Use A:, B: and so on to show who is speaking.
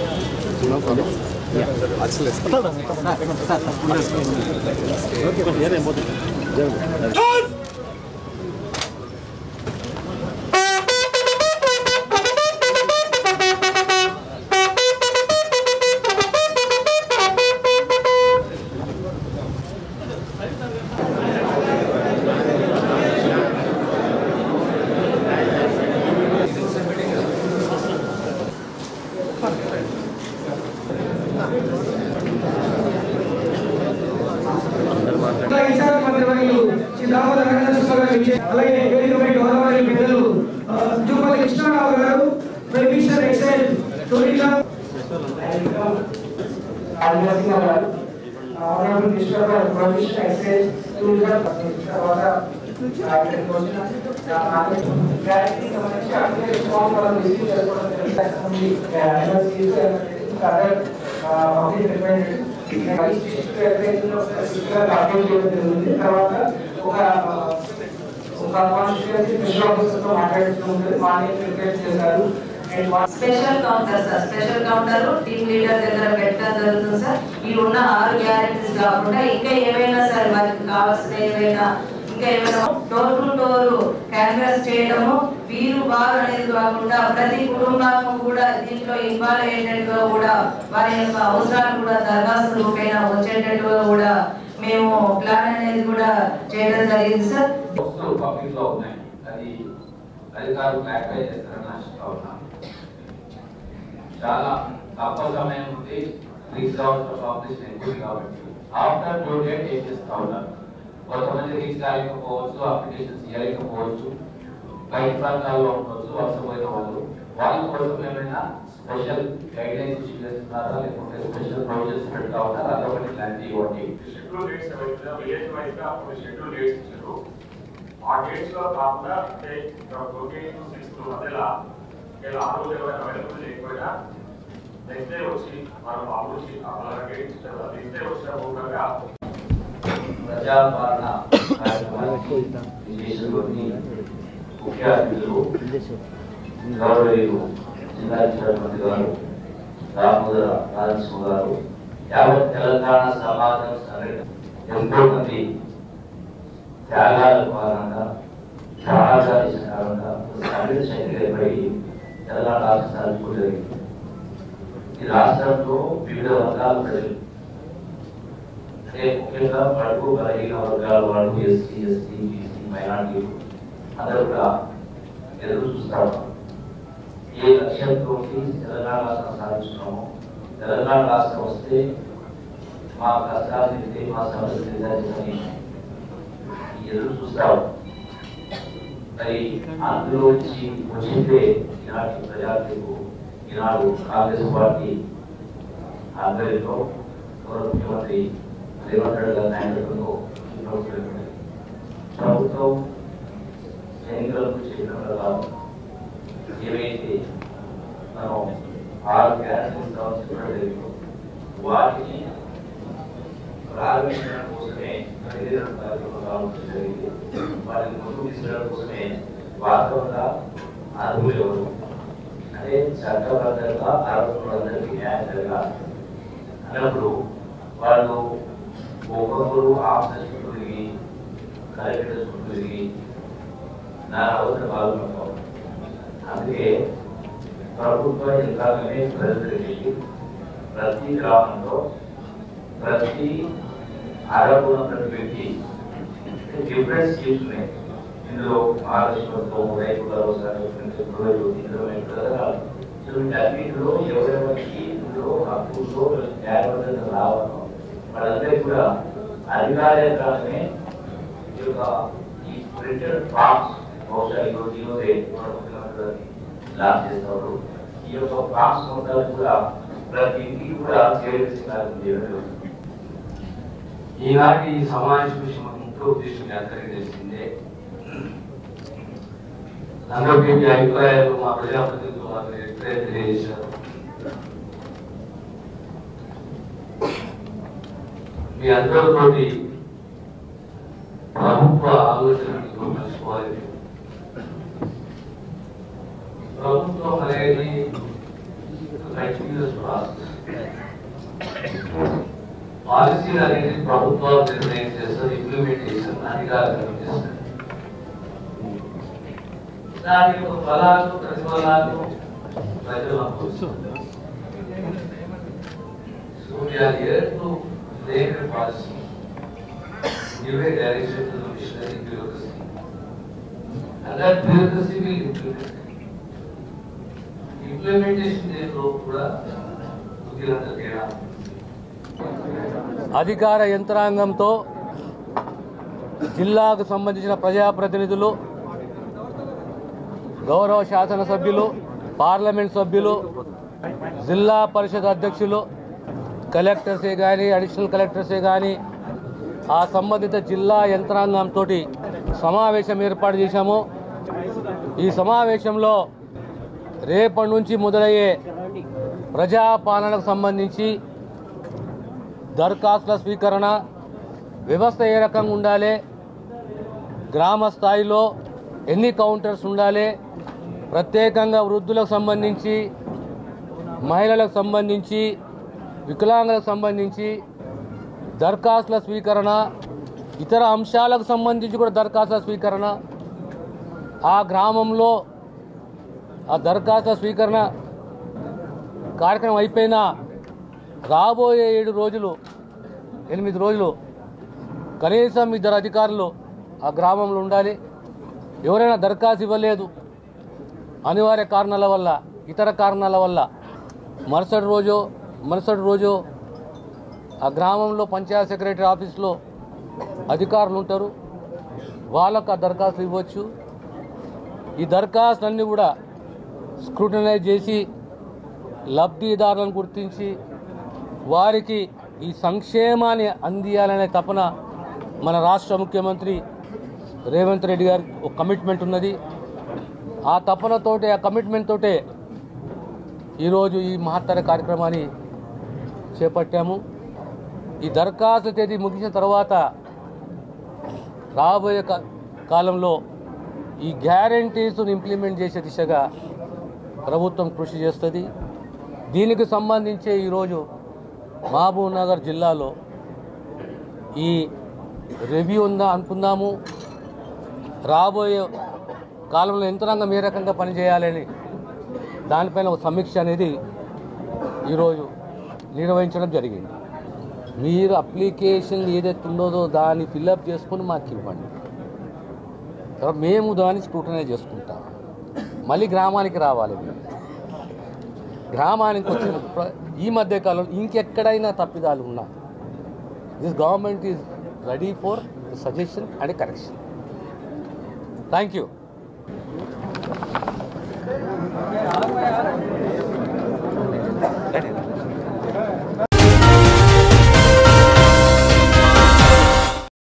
A: Incharge మంత్రివర్యులు శ్రీ దామోదర వెంకటేశ్వర గారు విజయ్ అలాగే వేదికపై గౌరవనీయ పెద్దలు ఆ, జూపల్లి కృష్ణారావు గారు ప్రొఫెసర్ ఎక్సైజ్ టూరిజం ఆదివాసీ గారు ఆనరబుల్ మినిస్టర్ గారు ప్రొఫెసర్ ఎక్సైజ్ టూరిజం తర్వాత ఇక్కడికి వచ్చిన గ్యారంటీ సంబంధించి అన్ని రిఫార్మ్ మనం రిసీవ్ చేసుకోవడం జరుగుతుంది ఎన్ఎస్సీస్ అదర్ పబ్లిక్ రిప్రజెంటేటివ్ తర్వాత ఒక ఒక కాన్స్టిట్యూన్సీ స్పెషల్ ఆఫీసర్తో మాట్లాడుతూ ఉంటుంది మార్నింగ్ ప్రిపేర్ చేశారు and
B: special counter sir special counter team leader దగ్గర పెట్టడం జరుగుతుంది సార్ ఈ ఉన్న ఆరు గ్యారెంటీస్ కాకుండా ఇంకా ఏమైనా సార్ వారికి కావాల్సిన ఏమైనా ఇంకా ఏమైనా డోర్ టు డోర్ క్యాన్వాస్ చేయడము వీరు వారు అనేది కాకుండా ప్రతి కుటుంబం కూడా దీంట్లో ఇన్వాల్వ్ అయ్యేటట్టుగా కూడా వారి యొక్క అవసరాలు కూడా దరఖాస్తు రూపేణ వచ్చేటట్టుగా కూడా మేము ప్లాన్ అనేది కూడా చేయడం జరిగింది సార్
C: వస్తువులు పబ్లిక్ లో ఉన్నాయి అది అధికారులు క్లారిఫై చేస్తారని ఆశిస్తా ఉన్నాను చాలా తక్కువ సమయం ఉంది రీచ్ అవర్స్ ఆఫీస్ ఎక్కువ కాబట్టి ఆఫ్టర్ డ్యూ డేట్ ఏం చేస్తా ఉన్నారు కొంతమంది రీచ్ కాలేకపోవచ్చు అప్లికేషన్స్ ఇవ్వలేకపోవచ్చు బయట ప్రాంతాల్లో ఉండొచ్చు వలసపోయిన వాళ్ళు వాళ్ళ కోసం ఏమైనా స్పెషల్ గైడ్ లైన్స్ ఇష్యూ చేస్తున్నారా లేకుంటే స్పెషల్ ప్రొవిజన్స్ పెడతా ఉన్నారా అదొకటి క్లారిటీ ఇవ్వండి
D: షెడ్యూల్ డేట్స్ ఏవైతే విలేజ్ వైజ్ గా కొన్ని షెడ్యూల్ డేట్స్ ఇచ్చారు ఆ డేట్స్ లో కాకుండా అంటే ట్వంటీ టు సిక్స్ మధ్యలో ఇలా ఆ రోజు ఎవరైనా అవైలబుల్ చేయకపోయినా నెక్స్ట్ డే వచ్చి మన బాబు వచ్చి అలాగే డేట్స్ ఇచ్చారు నెక్స్ట్ డే వచ్చిన మూలంగా
C: ప్రజాపాలన కార్యక్రమానికి విశేషులని ముఖ్య అతిథులు గౌరవీయులు జిల్లా ఇన్ఛార్జ్ గారు దామోదర రాజస్వ గారు యావత్ తెలంగాణ సమాజం సరైన ఎంతో మంది త్యాగాల కారణంగా త్యాగాల కారణంగా సంగీత శక్తి ఏర్పడి తెలంగాణ రాష్ట్ర సాధింపు జరిగింది ఈ రాష్ట్రంలో వివిధ వర్గాల ప్రజలు అంటే ముఖ్యంగా బడుగు బలహీన వర్గాల వాళ్ళు ఎస్సీ ఎస్టీ బీసీ మైనార్టీలు అందరూ కూడా ఎదురు చూస్తారు ఏ లక్ష్యంతో తెలంగాణ రాష్ట్రం సాధించున్నామో తెలంగాణ రాష్ట్రం వస్తే మా కష్టాలు తీరితే మా సమస్యలు తీర్చాలని ఎదురు చూస్తారు మరి అందులో వచ్చి వచ్చిందే ఈనాటి ప్రజాతీకు ఈనాడు కాంగ్రెస్ పార్టీ ఆధ్వర్యంలో గౌరవ ముఖ్యమంత్రి రేవంత్ రెడ్డి గారి నాయకత్వంలో ఈ ప్రభుత్వం ఏర్పడింది. ప్రభుత్వం ఎన్నికలకు చేయడం కాదు ఏవైతే మనం ఆరు గ్యారెంటీ ఇస్తామని చెప్పడం జరిగిందో వాటిని ప్రారంభించడం కోసమే ప్రతిదిన కార్యక్రమం రావాల్సి జరిగింది వాటిని ముందుకు తీసుకెళ్ళడం కోసమే వాస్తవంగా అర్హులు ఎవరు అంటే చట్టబద్ధంగా అర్హులందరికీ న్యాయం జరగాలి అన్నప్పుడు వాళ్ళు ఒక్కొక్కరు ఆఫీస్ చుట్టూ తిరిగి కలెక్టర్ చుట్టూ తిరిగి నా అవసరం పాల్గొంటాం అందుకే ప్రభుత్వ యంత్రాంగమే ప్రజల దగ్గరికి ప్రతి గ్రామంలో ప్రతి అర్హున్నటువంటి వ్యక్తి డిఫరెంట్ స్కీమ్స్ ఉన్నాయి ఇందులో మహారాష్ట్రతో రైతుల వీటన్నిటిలో ఎవరెవరికి ఇందులో హక్కుల్లో న్యాయబద్ధత రావడం వాళ్ళందరికీ కూడా అధికార యంత్రాంగమే ఈ యొక్క ఈ ప్రింటెడ్ ఫార్మ్స్ బహుశా ఈరోజు ఈరోజే మన ముఖ్యమంత్రి గారిని లాంచ్ చేస్తారు ఈ యొక్క ఫార్మ్స్ మొత్తాలు కూడా ప్రతి ఇంటికి కూడా చేరవేసి కార్యక్రమం చేయడం జరుగుతుంది.
E: ఈనాటి ఈ సమావేశం విషయం ముఖ్య ఉద్దేశం మీ అందరికీ తెలిసిందే అందరికీ మీ అభిప్రాయాలు మా ప్రజాప్రతినిధులు మాకు అభిప్రాయం తెలియజేశారు మీ అందరితోటి ప్రభుత్వ ఆలోచనలు తెలుసుకోవాలి ప్రభుత్వం అనేది ఒక కంటిన్యూస్ ప్రాసెస్ పాలసీలు అనేది ప్రభుత్వాలు నిర్ణయం చేస్తారు ఇంప్లిమెంటేషన్ అధికారులు చేస్తారు దాని యొక్క ఫలాలు ప్రతిఫలాలు ప్రజలు అనుభవిస్తారు so we are here to frame a policy give a direction to the missionary bureaucracy. And that bureaucracy will implement. Implementation దేంట్లో కూడా కుదిరంత తేడా
F: అధికార యంత్రాంగంతో జిల్లాకు సంబంధించిన ప్రజాప్రతినిధులు గౌరవ శాసనసభ్యులు పార్లమెంట్ సభ్యులు జిల్లా పరిషత్ అధ్యక్షులు కలెక్టర్సే కానీ అడిషనల్ కలెక్టర్సే కానీ ఆ సంబంధిత జిల్లా యంత్రాంగంతో సమావేశం ఏర్పాటు చేశాము ఈ సమావేశంలో రేపటి నుంచి మొదలయ్యే ప్రజాపాలనకు సంబంధించి దరఖాస్తుల స్వీకరణ వ్యవస్థ ఏ రకంగా ఉండాలి గ్రామ స్థాయిలో ఎన్ని కౌంటర్స్ ఉండాలి ప్రత్యేకంగా వృద్ధులకు సంబంధించి మహిళలకు సంబంధించి వికలాంగులకు సంబంధించి దరఖాస్తుల స్వీకరణ ఇతర అంశాలకు సంబంధించి కూడా దరఖాస్తుల స్వీకరణ ఆ గ్రామంలో ఆ దరఖాస్తుల స్వీకరణ కార్యక్రమం అయిపోయినా రాబోయే ఏడు రోజులు ఎనిమిది రోజులు కనీసం ఇద్దరు అధికారులు ఆ గ్రామంలో ఉండాలి ఎవరైనా దరఖాస్తు ఇవ్వలేదు అనివార్య కారణాల వల్ల ఇతర కారణాల వల్ల మరుసటి రోజు మరుసటి రోజు ఆ గ్రామంలో పంచాయత్ సెక్రటరీ ఆఫీస్లో అధికారులు ఉంటారు వాళ్ళకు ఆ దరఖాస్తు ఇవ్వచ్చు ఈ దరఖాస్తులన్నీ కూడా స్క్రూటనైజ్ చేసి లబ్ధిదారులను గుర్తించి వారికి ఈ సంక్షేమాన్ని అందియాలనే తపన మన రాష్ట్ర ముఖ్యమంత్రి రేవంత్ రెడ్డి గారి ఒక కమిట్మెంట్ ఉన్నది ఆ తపనతోటే ఆ కమిట్మెంట్ తోటే ఈరోజు ఈ మహత్తర కార్యక్రమాన్ని చేపట్టాము ఈ దరఖాస్తు తేదీ ముగిసిన తర్వాత రాబోయే కా- కాలంలో ఈ గ్యారంటీస్ను ఇంప్లిమెంట్ చేసే దిశగా ప్రభుత్వం కృషి చేస్తుంది దీనికి సంబంధించే ఈరోజు మహబూబ్ నగర్ జిల్లాలో ఈ రివ్యూ ఉందా అనుకుందాము రాబోయే కాలంలో యంత్రాంగం ఏ రకంగా పనిచేయాలని దానిపైన ఒక సమీక్ష అనేది ఈరోజు నిర్వహించడం జరిగింది మీరు అప్లికేషన్ ఏదైతే ఉన్నదో దాన్ని ఫిల్అప్ చేసుకొని మాకు ఇవ్వండి తర్వాత మేము దాన్ని స్క్రూటనైజ్ చేసుకుంటాం మళ్ళీ గ్రామానికి రావాలి మీరు. గ్రామానికి వచ్చిన ప్ర- ఈ మధ్య కాలంలో ఇంకెక్కడైనా తప్పిదాలు ఉన్నా this government is ready for suggestion and correction thank you